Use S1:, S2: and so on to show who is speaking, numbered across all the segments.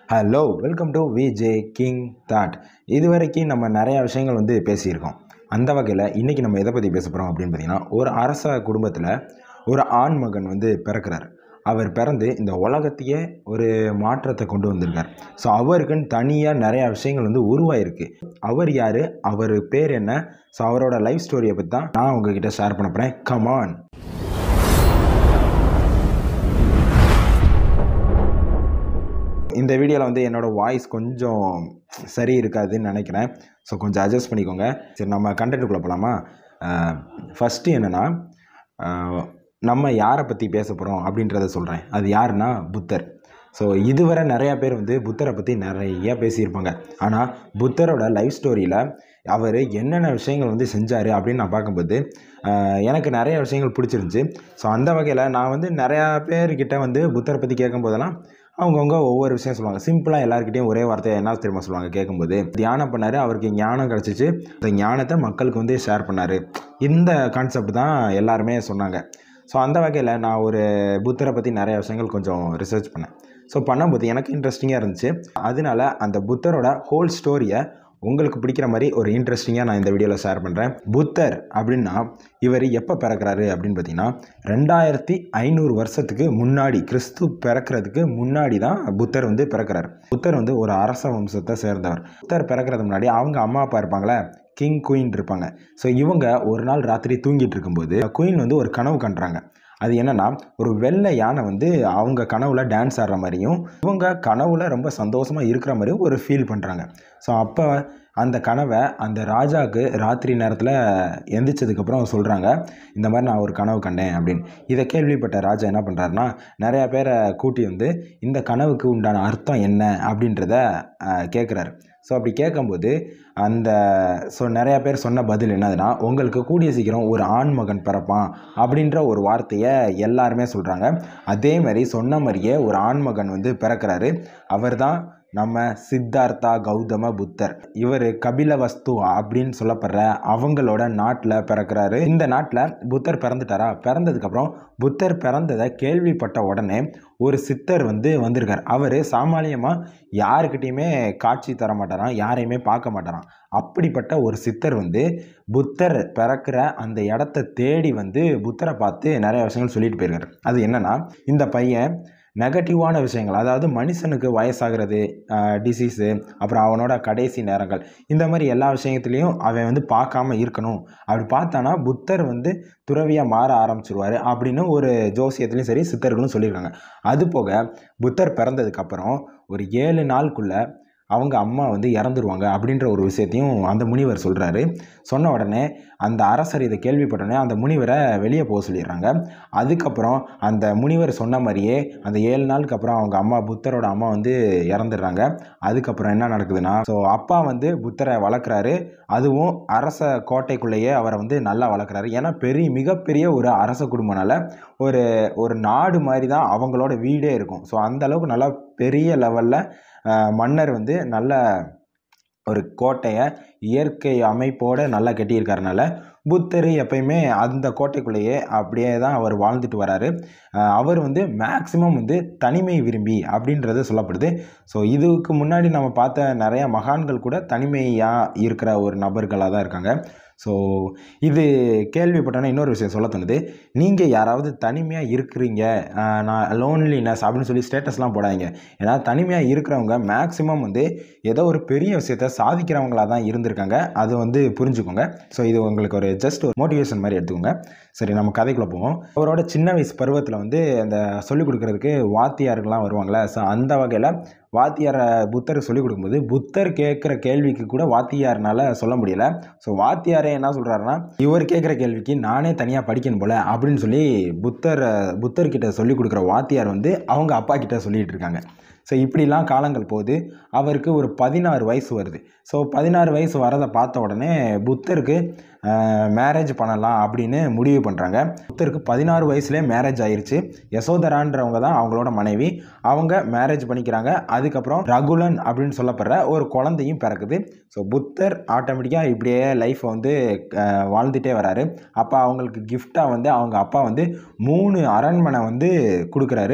S1: hello welcome to VJ king thought இது வரைக்கும் நம்ம நிறைய விஷயங்கள் வந்து பேசியிருக்கோம் அந்த வகையில் இன்றைக்கி நம்ம எதை பற்றி பேச போகிறோம் அப்படின்னு பார்த்தீங்கன்னா ஒரு அரச குடும்பத்தில் ஒரு ஆண் மகன் வந்து பிறக்கிறார் அவர் பிறந்து இந்த உலகத்தையே ஒரு மாற்றத்தை கொண்டு வந்திருக்கார் ஸோ அவருக்குன்னு தனியாக நிறையா விஷயங்கள் வந்து உருவாயிருக்கு அவர் யார் அவர் பேர் என்ன ஸோ அவரோட லைஃப் ஸ்டோரியை பற்றி தான் நான் உங்ககிட்ட ஷேர் பண்ண போகிறேன் கமான் இந்த வீடியோவில் வந்து என்னோடய வாய்ஸ் கொஞ்சம் சரி இருக்காதுன்னு நினைக்கிறேன் ஸோ கொஞ்சம் அட்ஜஸ்ட் பண்ணிக்கோங்க சரி நம்ம கண்டென்ட்டுக்குள்ளே போகலாமா ஃபஸ்ட்டு என்னென்னா நம்ம யாரை பற்றி பேச போகிறோம் அப்படின்றத சொல்கிறேன் அது யாருன்னா புத்தர் ஸோ இதுவரை நிறையா பேர் வந்து புத்தரை பற்றி நிறைய பேசியிருப்பாங்க ஆனால் புத்தரோட லைஃப் ஸ்டோரியில் அவர் என்னென்ன விஷயங்கள் வந்து செஞ்சார் அப்படின்னு நான் பார்க்கும்போது ஆஹ், எனக்கு நிறைய விஷயங்கள் பிடிச்சிருந்துச்சி ஸோ அந்த வகையில் நான் வந்து நிறையா பேர்கிட்ட வந்து புத்தரை பற்றி கேட்கும்போதெல்லாம் அவங்கவுங்க ஒவ்வொரு விஷயம் சொல்லுவாங்க சிம்பிளாக எல்லாருக்கிட்டையும் ஒரே வார்த்தை என்ன தெரியுமா சொல்லுவாங்க கேட்கும்போது தியானம் பண்ணார் அவருக்கு ஞானம் கிடச்சிச்சு அந்த ஞானத்தை மக்களுக்கு வந்து ஷேர் பண்ணார் இந்த கான்செப்ட் தான் எல்லாருமே சொன்னாங்க ஸோ அந்த வகையில் நான் ஒரு புத்தரை பற்றி நிறைய விஷயங்கள் கொஞ்சம் ரிசர்ச் பண்ணேன் ஸோ பண்ணும்போது எனக்கு இன்ட்ரெஸ்டிங்காக இருந்துச்சு அதனால அந்த புத்தரோட ஹோல் ஸ்டோரியை உங்களுக்கு பிடிக்கிற மாதிரி ஒரு இன்ட்ரெஸ்டிங்காக நான் இந்த வீடியோவில் ஷேர் பண்ணுறேன் புத்தர் அப்படின்னா இவர் எப்போ பிறக்கிறாரு அப்படின்னு பார்த்தீங்கன்னா ரெண்டாயிரத்தி ஐநூறு வருஷத்துக்கு முன்னாடி கிறிஸ்து பிறக்கிறதுக்கு முன்னாடி தான் புத்தர் வந்து பிறக்கிறார் புத்தர் வந்து ஒரு அரச வம்சத்தை சேர்ந்தவர் புத்தர் பிறக்கிறது முன்னாடி அவங்க அம்மா அப்பா இருப்பாங்களே கிங் குயின் இருப்பாங்க ஸோ இவங்க ஒரு நாள் ராத்திரி தூங்கிட்டு இருக்கும்போது குயின் வந்து ஒரு கனவு கண்டுறாங்க அது என்னன்னா ஒரு வெள்ளை யானை வந்து அவங்க கனவுல டான்ஸ் ஆடுற மாதிரியும் இவங்க கனவுல ரொம்ப சந்தோஷமா இருக்கிற மாதிரியும் ஒரு ஃபீல் பண்ணுறாங்க ஸோ அப்போ அந்த கனவை அந்த ராஜாவுக்கு ராத்திரி நேரத்தில் எந்திரிச்சதுக்கப்புறம் சொல்கிறாங்க இந்த மாதிரி நான் ஒரு கனவு கண்டேன் அப்படின்னு இதை கேள்விப்பட்ட ராஜா என்ன பண்ணுறாருன்னா நிறையா பேரை கூட்டி வந்து இந்த கனவுக்கு உண்டான அர்த்தம் என்ன அப்படின்றத கேட்குறாரு ஸோ அப்படி கேட்கும்போது அந்த ஸோ நிறையா பேர் சொன்ன பதில் என்னதுன்னா உங்களுக்கு கூடிய சீக்கிரம் ஒரு ஆண் மகன் பிறப்பான் அப்படின்ற ஒரு வார்த்தையை எல்லாருமே சொல்கிறாங்க அதே மாதிரி சொன்ன மாதிரியே ஒரு ஆண் மகன் வந்து பிறக்கிறாரு அவர் தான் நம்ம சித்தார்த்தா கௌதம புத்தர் இவர் கபிலவஸ்து அப்படின்னு சொல்லப்படுற அவங்களோட நாட்டில் பிறக்கிறாரு இந்த நாட்டில் புத்தர் பிறந்துட்டாரா பிறந்ததுக்கப்புறம் புத்தர் பிறந்ததை கேள்விப்பட்ட உடனே ஒரு சித்தர் வந்து வந்திருக்கார் அவர் சாமானியமாக யாருக்கிட்டேயுமே காட்சி தர மாட்டாராம் யாரையுமே பார்க்க மாட்டாராம் அப்படிப்பட்ட ஒரு சித்தர் வந்து புத்தர் பிறக்கிற அந்த இடத்த தேடி வந்து புத்தரை பார்த்து நிறைய விஷயங்கள் சொல்லிட்டு போயிருக்காரு அது என்னன்னா இந்த பையன் நெகட்டிவான விஷயங்கள் அதாவது மனுஷனுக்கு வயசாகிறது டிசீஸு அப்புறம் அவனோட கடைசி நேரங்கள் இந்த மாதிரி எல்லா விஷயத்துலேயும் அவன் வந்து பார்க்காம இருக்கணும் அப்படி பார்த்தானா புத்தர் வந்து துறவியாக மாற ஆரம்பிச்சிருவார் அப்படின்னு ஒரு ஜோசியத்துலேயும் சரி சித்தர்களும் சொல்லியிருக்காங்க அது போக புத்தர் பிறந்ததுக்கப்புறம் ஒரு ஏழு நாளுக்குள்ளே அவங்க அம்மா வந்து இறந்துருவாங்க அப்படின்ற ஒரு விஷயத்தையும் அந்த முனிவர் சொல்கிறாரு சொன்ன உடனே அந்த அரசர் இதை கேள்விப்பட்டோடனே அந்த முனிவரை வெளியே போக சொல்லிடுறாங்க அதுக்கப்புறம் அந்த முனிவர் சொன்ன மாதிரியே அந்த ஏழு நாளுக்கு அப்புறம் அவங்க அம்மா புத்தரோட அம்மா வந்து இறந்துடுறாங்க அதுக்கப்புறம் என்ன நடக்குதுன்னா ஸோ அப்பா வந்து புத்தரை வளர்க்குறாரு அதுவும் அரச கோட்டைக்குள்ளேயே அவரை வந்து நல்லா வளர்க்குறாரு ஏன்னா பெரிய மிகப்பெரிய ஒரு அரச குடும்பனால ஒரு ஒரு நாடு மாதிரி தான் அவங்களோட வீடே இருக்கும் ஸோ அந்த அளவுக்கு நல்லா பெரிய லெவலில் மன்னர் வந்து நல்ல ஒரு கோட்டையை இயற்கை அமைப்போடு நல்லா கட்டியிருக்கறனால புத்தர் எப்பயுமே அந்த கோட்டைக்குள்ளேயே அப்படியே தான் அவர் வாழ்ந்துட்டு வராரு அஹ் அவர் வந்து மேக்சிமம் வந்து தனிமை விரும்பி அப்படின்றது சொல்லப்படுது ஸோ இதுக்கு முன்னாடி நம்ம பார்த்த நிறைய மகான்கள் கூட தனிமையாக இருக்கிற ஒரு நபர்களாக தான் இருக்காங்க ஸோ இது கேள்விப்பட்டோன்னா இன்னொரு விஷயம் சொல்ல தோணுது நீங்கள் யாராவது தனிமையாக இருக்கிறீங்க ஆஹ் நான் லோன்லினஸ் அப்படின்னு சொல்லி ஸ்டேட்டஸ்லாம் போடாதீங்க ஏன்னா தனிமையாக இருக்கிறவங்க மேக்ஸிமம் வந்து ஏதோ ஒரு பெரிய விஷயத்த சாதிக்கிறவங்களா தான் இருந்திருக்காங்க அது வந்து புரிஞ்சுக்கோங்க ஸோ இது உங்களுக்கு ஒரு ஜஸ்ட் ஒரு மோட்டிவேஷன் மாதிரி எடுத்துக்கோங்க சரி நம்ம கதைக்குள்ளே போவோம் அவரோட சின்ன வயசு பருவத்தில் வந்து அந்த சொல்லிக் கொடுக்கறதுக்கு வாத்தியார்கள்லாம் வருவாங்களே ஸோ அந்த வகையில் வாத்தியாரை புத்தருக்கு சொல்லிக் கொடுக்கும்போது புத்தர் கேட்குற கேள்விக்கு கூட வாத்தியார்னால சொல்ல முடியல ஸோ வாத்தியாரே என்ன சொல்கிறாருன்னா இவர் கேட்குற கேள்விக்கு நானே தனியாக படிக்கணும் போல அப்படின்னு சொல்லி புத்தர் புத்தர்கிட்ட சொல்லிக் கொடுக்குற வாத்தியார் வந்து அவங்க அப்பா கிட்ட சொல்லிட்டு இருக்காங்க ஸோ இப்படிலாம் காலங்கள் போகுது அவருக்கு ஒரு பதினாறு வயசு வருது ஸோ பதினாறு வயசு வரதை பார்த்த உடனே புத்தருக்கு மேரேஜ் பண்ணலாம் அப்படின்னு முடிவு பண்ணுறாங்க புத்தருக்கு பதினாறு வயசுலேயே மேரேஜ் ஆயிருச்சு யசோதரான்றவங்க தான் அவங்களோட மனைவி அவங்க மேரேஜ் பண்ணிக்கிறாங்க அதுக்கப்புறம் ரகுலன் அப்படின்னு சொல்லப்படுற ஒரு குழந்தையும் பிறக்குது ஸோ புத்தர் ஆட்டோமேட்டிக்காக இப்படியே லைஃப்பை வந்து அஹ், வாழ்ந்துட்டே வராரு அப்போ அவங்களுக்கு கிஃப்டாக வந்து அவங்க அப்பா வந்து மூணு அரண்மனை வந்து கொடுக்குறாரு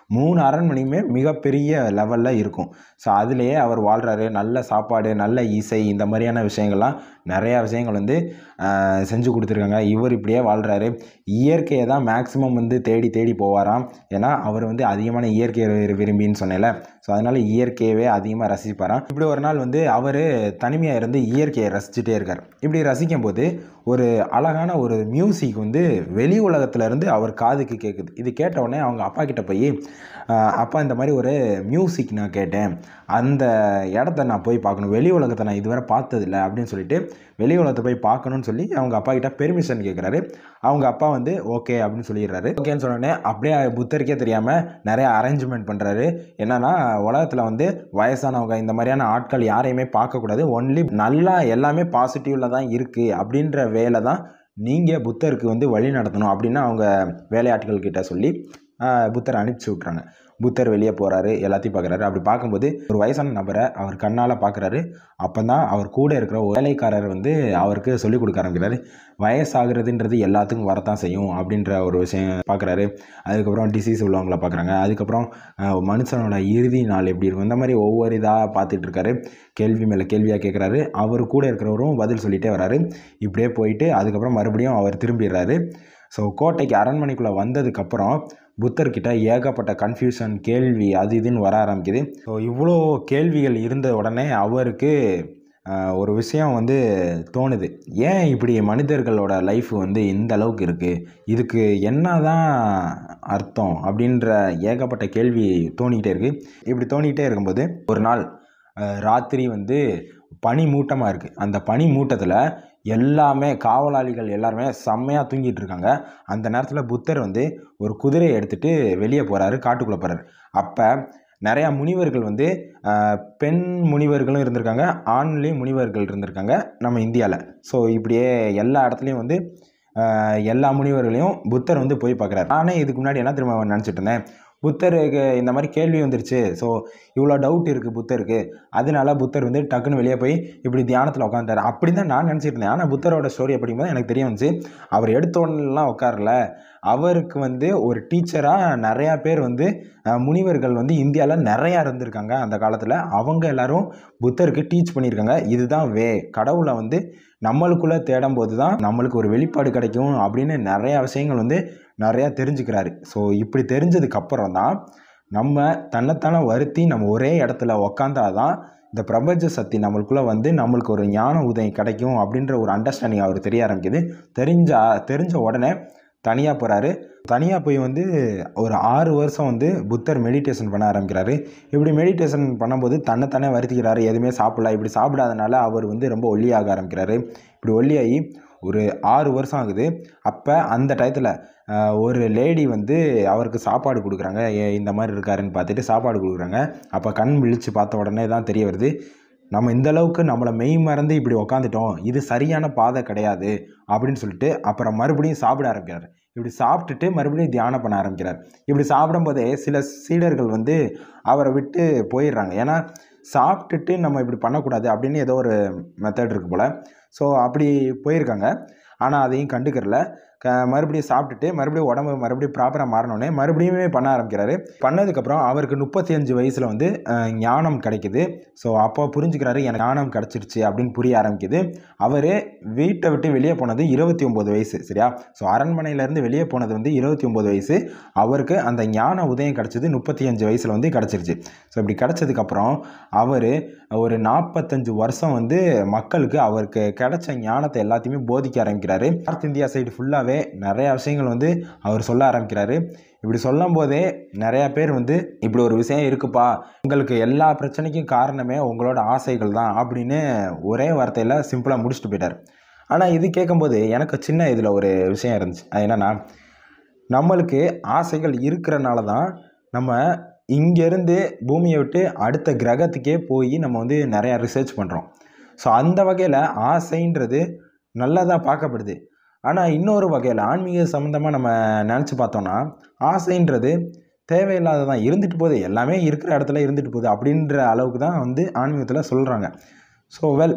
S1: மூணு அரண்மனையுமே மிகப்பெரிய லெவலில் இருக்கும் ஸோ அதுலேயே அவர் வாழ்கிறாரு நல்ல சாப்பாடு நல்ல இசை இந்த மாதிரியான விஷயங்கள்லாம் நிறையா விஷயங்கள் வந்து ஆஹ், செஞ்சு கொடுத்துருக்காங்க இவர் இப்படியே வாழ்கிறாரு இயற்கையை தான் மேக்ஸிமம் வந்து தேடி தேடி போவாராம் ஏன்னா அவர் வந்து அதிகமான இயற்கை விரு- விரும்பின்னு சொன்னேன்ல ஸோ அதனால் இயற்கையவே அதிகமாக ரசிப்பாராம் இப்படி ஒரு நாள் வந்து அவர் தனிமையாக இருந்து இயற்கையை ரசிச்சுட்டே இருக்கார் இப்படி ரசிக்கும் போது ஒரு அழகான ஒரு மியூசிக் வந்து வெளி உலகத்துல இருந்து அவர் காதுக்கு கேட்குது இது கேட்ட உடனே அவங்க அப்பா கிட்ட போய் "ஆஹ், அப்பா இந்த மாதிரி ஒரு மியூசிக் நான் கேட்டேன் அந்த இடத்த நான் போய் பார்க்கணும் வெளி உலகத்தை நான் இதுவரை பார்த்ததில்ல அப்படின்னு சொல்லிட்டு வெளி உலகத்தை போய் பார்க்கணும்னு சொல்லி அவங்க அப்பா கிட்ட பெர்மிஷன் கேட்குறாரு அவங்க அப்பா வந்து ஓகே அப்படின்னு சொல்லிடுறாரு ஓகேன்னு சொன்ன உடனே அப்படியே புத்தருக்கே தெரியாமல் நிறைய அரேஞ்ச்மெண்ட் பண்ணுறாரு என்னன்னா உலகத்தில் வந்து வயசானவங்க இந்த மாதிரியான ஆட்கள் யாரையுமே பார்க்கக்கூடாது ஒன்லி நல்லா எல்லாமே பாசிட்டிவில் தான் இருக்குது அப்படின்ற வேலை தான் நீங்கள் புத்தருக்கு வந்து வழி நடத்தணும் அப்படின்னு அவங்க வேலையாட்கள் கிட்ட சொல்லி ஆஹ், புத்தரை அனுப்பிச்சி விட்றாங்க புத்தர் வெளியே போகிறாரு எல்லாத்தையும் பார்க்குறாரு அப்படி பார்க்கும்போது ஒரு வயசான நபரை அவர் கண்ணால் பார்க்குறாரு அப்போ தான் அவர் கூட இருக்கிற ஒரு வேலைக்காரர் வந்து அவருக்கு சொல்லிக் கொடுக்க ஆரம்பிக்கிறாரு வயசாகிறதுன்றது எல்லாத்துக்கும் வரத்தான் செய்யும் அப்படின்ற ஒரு விஷயம் பார்க்குறாரு அதுக்கப்புறம் டிசீஸ் உள்ளவங்கள பார்க்குறாங்க அதுக்கப்புறம் ஆஹ், மனுஷனோட இறுதி நாள் எப்படி இருக்கும் இந்த மாதிரி ஒவ்வொரு இதாக பார்த்துட்டு இருக்காரு கேள்வி மேலே கேள்வியாக கேட்குறாரு அவர் கூட இருக்கிறவரும் பதில் சொல்லிட்டே வராரு இப்படியே போயிட்டு அதுக்கப்புறம் மறுபடியும் அவர் திரும்பிடுறாரு ஸோ கோட்டைக்கு அரண்மனைக்குள்ளே வந்ததுக்கப்புறம் புத்தர்கிட்ட ஏகப்பட்ட கன்ஃபியூஷன் கேள்வி அது இதுன்னு வர ஆரம்பிக்குது ஸோ இவ்வளோ கேள்விகள் இருந்த உடனே அவருக்கு ஆஹ், ஒரு விஷயம் வந்து தோணுது ஏன் இப்படி மனிதர்களோட லைஃப் வந்து இந்த அளவுக்கு இருக்குது இதுக்கு என்னதான் அர்த்தம் அப்படின்ற ஏகப்பட்ட கேள்வி தோணிக்கிட்டே இருக்குது இப்படி தோணிக்கிட்டே இருக்கும்போது ஒரு நாள் ஆஹ், ராத்திரி வந்து பனி மூட்டமாக இருக்குது அந்த பனி மூட்டத்தில் எல்லாமே காவலாளிகள் எல்லாருமே செம்மையாக தூங்கிட்டு இருக்காங்க அந்த நேரத்தில் புத்தர் வந்து ஒரு குதிரையை எடுத்துகிட்டு வெளியே போகிறாரு காட்டுக்குள்ளே போகிறாரு அப்போ நிறையா முனிவர்கள் வந்து ஆஹ், பெண் முனிவர்களும் இருந்திருக்காங்க ஆண்லேயும் முனிவர்கள் இருந்திருக்காங்க நம்ம இந்தியாவில் ஸோ இப்படியே எல்லா இடத்துலையும் வந்து ஆஹ், எல்லா முனிவர்களையும் புத்தர் வந்து போய் பார்க்குறாரு நானே இதுக்கு முன்னாடி என்ன திரும்ப நினச்சிட்டு இருந்தேன் புத்தருக்கு இந்த மாதிரி கேள்வி வந்துருச்சு ஸோ இவ்வளோ டவுட் இருக்குது புத்தருக்கு அதனால புத்தர் வந்து டக்குன்னு வெளியே போய் இப்படி தியானத்தில் உட்காந்துட்டார் அப்படி தான் நான் நினச்சிட்டு இருந்தேன் ஆனால் புத்தரோட ஸ்டோரியை படிக்கும்போது எனக்கு தெரிய வந்துச்சு அவர் எடுத்தோன்னெலாம் உட்காரல அவருக்கு வந்து ஒரு டீச்சராக நிறையா பேர் வந்து அஹ், முனிவர்கள் வந்து இந்தியாவில் நிறையா இருந்திருக்காங்க அந்த காலத்தில் அவங்க எல்லாரும் புத்தருக்கு டீச் பண்ணியிருக்காங்க இதுதான் வே கடவுளை வந்து நம்மளுக்குள்ளே தேடும்போது தான் நம்மளுக்கு ஒரு வெளிப்பாடு கிடைக்கும் அப்படின்னு நிறையா விஷயங்கள் வந்து நிறையா தெரிஞ்சுக்கிறாரு ஸோ இப்படி தெரிஞ்சதுக்கப்புறம் தான் நம்ம தன்னைத்தானே வருத்தி நம்ம ஒரே இடத்துல உக்காந்தாதான் இந்த பிரபஞ்ச சக்தி நம்மளுக்குள்ளே வந்து நம்மளுக்கு ஒரு ஞான உதவி கிடைக்கும் அப்படின்ற ஒரு அண்டர்ஸ்டாண்டிங் அவருக்கு தெரிய ஆரம்பிக்குது தெரிஞ்சா தெரிஞ்ச உடனே தனியாக போகிறாரு தனியாக போய் வந்து ஒரு ஆறு வருஷம் வந்து புத்தர் மெடிடேஷன் பண்ண ஆரம்பிக்கிறாரு இப்படி மெடிடேஷன் பண்ணும்போது தன்னைத்தானே வருத்திக்கிறாரு எதுவுமே சாப்பிடல இப்படி சாப்பிடாதனால அவர் வந்து ரொம்ப ஒல்லியாக ஆரம்பிக்கிறாரு இப்படி ஒல்லியாகி ஒரு ஆறு வருஷம் ஆகுது அப்போ அந்த டயத்தில் ஒரு லேடி வந்து அவருக்கு சாப்பாடு கொடுக்குறாங்க ஏ- இந்த மாதிரி இருக்காருன்னு பார்த்துட்டு சாப்பாடு கொடுக்குறாங்க அப்போ கண் விழித்து பார்த்த உடனே தான் தெரிய வருது நம்ம இந்த அளவுக்கு நம்மளை மெய் மறந்து இப்படி உக்காந்துட்டோம் இது சரியான பாதை கிடையாது அப்படின்னு சொல்லிட்டு அப்புறம் மறுபடியும் சாப்பிட ஆரம்பிக்கிறார் இப்படி சாப்பிட்டுட்டு மறுபடியும் தியானம் பண்ண ஆரம்பிக்கிறார் இப்படி சாப்பிடும்போதே சில சீடர்கள் வந்து அவரை விட்டு போயிடுறாங்க ஏன்னா சாப்பிட்டுட்டு நம்ம இப்படி பண்ணக்கூடாது அப்படின்னு ஏதோ ஒரு மெத்தட் இருக்கு போல் ஸோ அப்படி போயிருக்காங்க ஆனால் அதையும் கண்டுக்கிறல க மறுபடியும் சாப்பிட்டுட்டு மறுபடியும் உடம்பு மறுபடியும் ப்ராப்பராக மாறினோடனே மறுபடியுமே பண்ண ஆரம்பிக்கிறாரு பண்ணதுக்கப்புறம் அவருக்கு முப்பத்தி அஞ்சு வயசில் வந்து அஹ், ஞானம் கிடைக்குது ஸோ அப்போ புரிஞ்சுக்கிறாரு எனக்கு ஞானம் கிடச்சிருச்சு அப்படின்னு புரிய ஆரம்பிக்குது அவர் வீட்டை விட்டு வெளியே போனது இருபத்தி ஒம்பது வயசு சரியா ஸோ அரண்மனையிலேருந்து வெளியே போனது வந்து இருபத்தி ஒம்பது வயசு அவருக்கு அந்த ஞான உதயம் கிடச்சது முப்பத்தி அஞ்சு வயசில் வந்து கிடச்சிருச்சு ஸோ இப்படி கிடச்சதுக்கப்புறம் அவர் ஒரு நாற்பத்தஞ்சு வருஷம் வந்து மக்களுக்கு அவருக்கு கிடைச்ச ஞானத்தை எல்லாத்தையுமே போதிக்க ஆரம்பிக்கிறாரு நார்த் இந்தியா சைடு ஃபுல்லாகவே நிறையா விஷயங்கள் வந்து அவர் சொல்ல ஆரம்பிக்கிறாரு இப்படி சொல்லும் போதே நிறையா பேர் வந்து இப்படி ஒரு விஷயம் இருக்குப்பா உங்களுக்கு எல்லா பிரச்சனைக்கும் காரணமே உங்களோட ஆசைகள் தான் அப்படின்னு ஒரே வார்த்தையில் சிம்பிளாக முடிச்சுட்டு போயிட்டார் ஆனால் இது கேட்கும்போது எனக்கு சின்ன இதில் ஒரு விஷயம் இருந்துச்சு அது என்னென்னா நம்மளுக்கு ஆசைகள் இருக்கிறனால தான் நம்ம இங்கேருந்து பூமியை விட்டு அடுத்த கிரகத்துக்கே போய் நம்ம வந்து நிறையா ரிசர்ச் பண்ணுறோம் ஸோ அந்த வகையில் ஆசைன்றது நல்லதாக பார்க்கப்படுது ஆனால் இன்னொரு வகையில் ஆன்மீக சம்மந்தமாக நம்ம நினச்சி பார்த்தோன்னா ஆசைன்றது தேவையில்லாததான் இருந்துட்டு போகுது எல்லாமே இருக்கிற இடத்துல இருந்துட்டு போகுது அப்படின்ற அளவுக்கு தான் வந்து ஆன்மீகத்தில் சொல்கிறாங்க ஸோ வெல்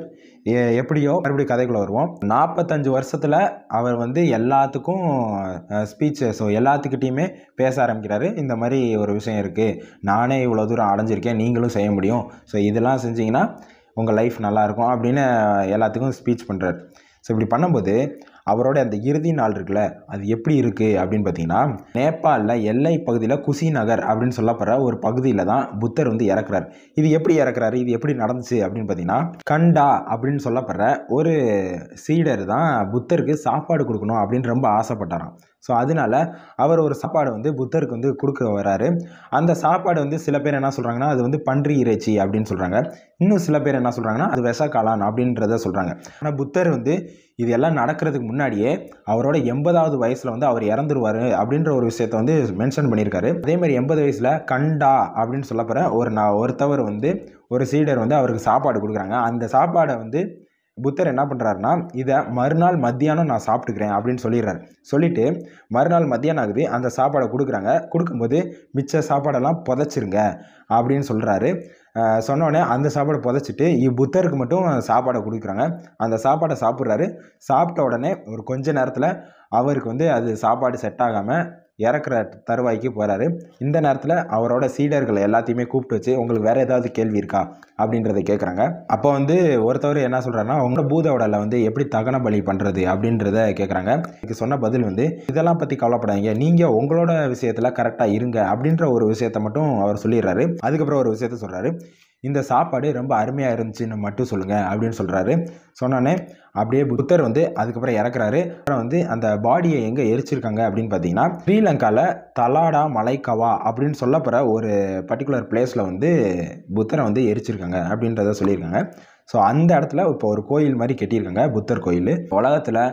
S1: எ- எப்படியோ மறுபடியும் கதைக்குள்ளே வருவோம் நாற்பத்தஞ்சு வருஷத்தில் அவர் வந்து எல்லாத்துக்கும் ஸ்பீச் ஸோ எல்லாத்துக்கிட்டேயுமே பேச ஆரம்பிக்கிறாரு இந்த மாதிரி ஒரு விஷயம் இருக்குது நானே இவ்வளோ தூரம் அடைஞ்சிருக்கேன் நீங்களும் செய்ய முடியும் ஸோ இதெல்லாம் செஞ்சீங்கன்னா உங்கள் லைஃப் நல்லாயிருக்கும் அப்படின்னு எல்லாத்துக்கும் ஸ்பீச் பண்ணுறாரு ஸோ இப்படி பண்ணும்போது அவரோட அந்த இறுதி நாள் இருக்குல்ல அது எப்படி இருக்குது அப்படின்னு பார்த்தீங்கன்னா நேபாளில் எல்லை பகுதியில் குசி நகர் அப்படின்னு சொல்லப்படுற ஒரு பகுதியில் தான் புத்தர் வந்து இறக்குறாரு இது எப்படி இறக்குறாரு இது எப்படி நடந்துச்சு அப்படின்னு பார்த்தீங்கன்னா கண்டா அப்படின்னு சொல்லப்படுற ஒரு சீடர் தான் புத்தருக்கு சாப்பாடு கொடுக்கணும் அப்படின்னு ரொம்ப ஆசைப்பட்டாராம் ஸோ அதனால அவர் ஒரு சாப்பாடு வந்து புத்தருக்கு வந்து கொடுக்க வராரு அந்த சாப்பாடு வந்து சில பேர் என்ன சொல்கிறாங்கன்னா அது வந்து பன்றி இறைச்சி அப்படின்னு சொல்கிறாங்க இன்னும் சில பேர் என்ன சொல்கிறாங்கன்னா அது விஷக்காளான் அப்படின்றத சொல்கிறாங்க ஆனால் புத்தர் வந்து இது எல்லாம் நடக்கிறதுக்கு முன்னாடியே அவரோட எண்பதாவது வயசில் வந்து அவர் இறந்துருவார் அப்படின்ற ஒரு விஷயத்த வந்து மென்ஷன் பண்ணியிருக்காரு அதே மாதிரி எண்பது வயசில் கண்டா அப்படின்னு சொல்லப்போகிற ஒரு நான் ஒருத்தவர் வந்து ஒரு சீடர் வந்து அவருக்கு சாப்பாடு கொடுக்குறாங்க அந்த சாப்பாடை வந்து புத்தர் என்ன பண்ணுறாருனா இதை மறுநாள் மத்தியானம் நான் சாப்பிட்டுக்கிறேன் அப்படின்னு சொல்லிடுறாரு சொல்லிட்டு மறுநாள் மத்தியானம் ஆகுது அந்த சாப்பாடை கொடுக்குறாங்க கொடுக்கும்போது மிச்ச சாப்பாடெல்லாம் புதைச்சிருங்க அப்படின்னு சொல்கிறாரு சொன்னோடனே அந்த சாப்பாடை புதைச்சிட்டு இவ் புத்தருக்கு மட்டும் சாப்பாடை கொடுக்குறாங்க அந்த சாப்பாடை சாப்பிட்றாரு சாப்பிட்ட உடனே ஒரு கொஞ்ச நேரத்தில் அவருக்கு வந்து அது சாப்பாடு செட் ஆகாமல் இறக்குற தருவாய்க்கு போகிறாரு இந்த நேரத்தில் அவரோட சீடர்கள் எல்லாத்தையுமே கூப்பிட்டு வச்சு உங்களுக்கு வேறு ஏதாவது கேள்வி இருக்கா அப்படின்றத கேட்குறாங்க அப்போ வந்து ஒருத்தவர் என்ன சொல்கிறாருன்னா உங்களோட பூத உடலை வந்து எப்படி தகன பலி பண்ணுறது அப்படின்றத கேட்குறாங்க இதுக்கு சொன்ன பதில் வந்து இதெல்லாம் பற்றி கவலைப்படாதீங்க நீங்கள் உங்களோட விஷயத்தில் கரெக்டாக இருங்க அப்படின்ற ஒரு விஷயத்த மட்டும் அவர் சொல்லிடுறாரு அதுக்கப்புறம் ஒரு விஷயத்த சொல்கிறாரு இந்த சாப்பாடு ரொம்ப அருமையாக இருந்துச்சுன்னு மட்டும் சொல்லுங்கள் அப்படின்னு சொல்கிறாரு சொன்னோன்னே அப்படியே புத்தர் வந்து அதுக்கப்புறம் இறக்குறாரு அப்புறம் வந்து அந்த பாடியை எங்கே எரிச்சிருக்காங்க அப்படின்னு பார்த்தீங்கன்னா ஸ்ரீலங்காவில் தலாடா மலைக்கவா அப்படின்னு சொல்லப்படுற ஒரு பர்டிகுலர் பிளேஸில் வந்து புத்தரை வந்து எரிச்சிருக்காங்க அப்படின்றத சொல்லியிருக்காங்க ஸோ அந்த இடத்துல இப்போ ஒரு கோயில் மாதிரி கட்டியிருக்காங்க புத்தர் கோயில் உலகத்தில்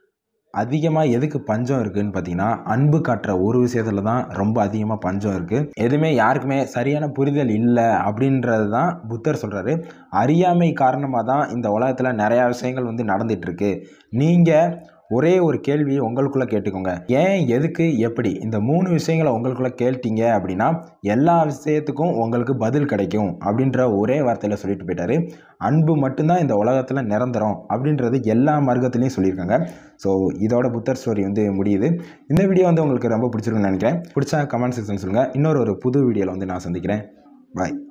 S1: அதிகமாக எதுக்கு பஞ்சம் இருக்குன்னு பார்த்தீங்கன்னா அன்பு காட்டுற ஒரு விஷயத்துல தான் ரொம்ப அதிகமாக பஞ்சம் இருக்குது எதுவுமே யாருக்குமே சரியான புரிதல் இல்லை அப்படின்றது தான் புத்தர் சொல்கிறாரு அறியாமை காரணமாக தான் இந்த உலகத்தில் நிறையா விஷயங்கள் வந்து நடந்துட்டு இருக்கு நீங்கள் ஒரே ஒரு கேள்வி உங்களுக்குள்ளே கேட்டுக்கோங்க ஏன் எதுக்கு எப்படி இந்த மூணு விஷயங்களை உங்களுக்குள்ளே கேட்டீங்க அப்படின்னா எல்லா விஷயத்துக்கும் உங்களுக்கு பதில் கிடைக்கும் அப்படின்ற ஒரே வார்த்தையில் சொல்லிட்டு போயிட்டாரு அன்பு மட்டும்தான் இந்த உலகத்தில் நிரந்தரம் அப்படின்றது எல்லா மார்க்கத்துலேயும் சொல்லியிருக்காங்க ஸோ இதோட புத்தர் ஸ்டோரி வந்து முடியுது இந்த வீடியோ வந்து உங்களுக்கு ரொம்ப பிடிச்சிருக்குன்னு நினைக்கிறேன் பிடிச்சா கமெண்ட் செக்ஷன் சொல்லுங்கள் இன்னொரு ஒரு புது வீடியோவில் வந்து நான் சந்திக்கிறேன் பாய்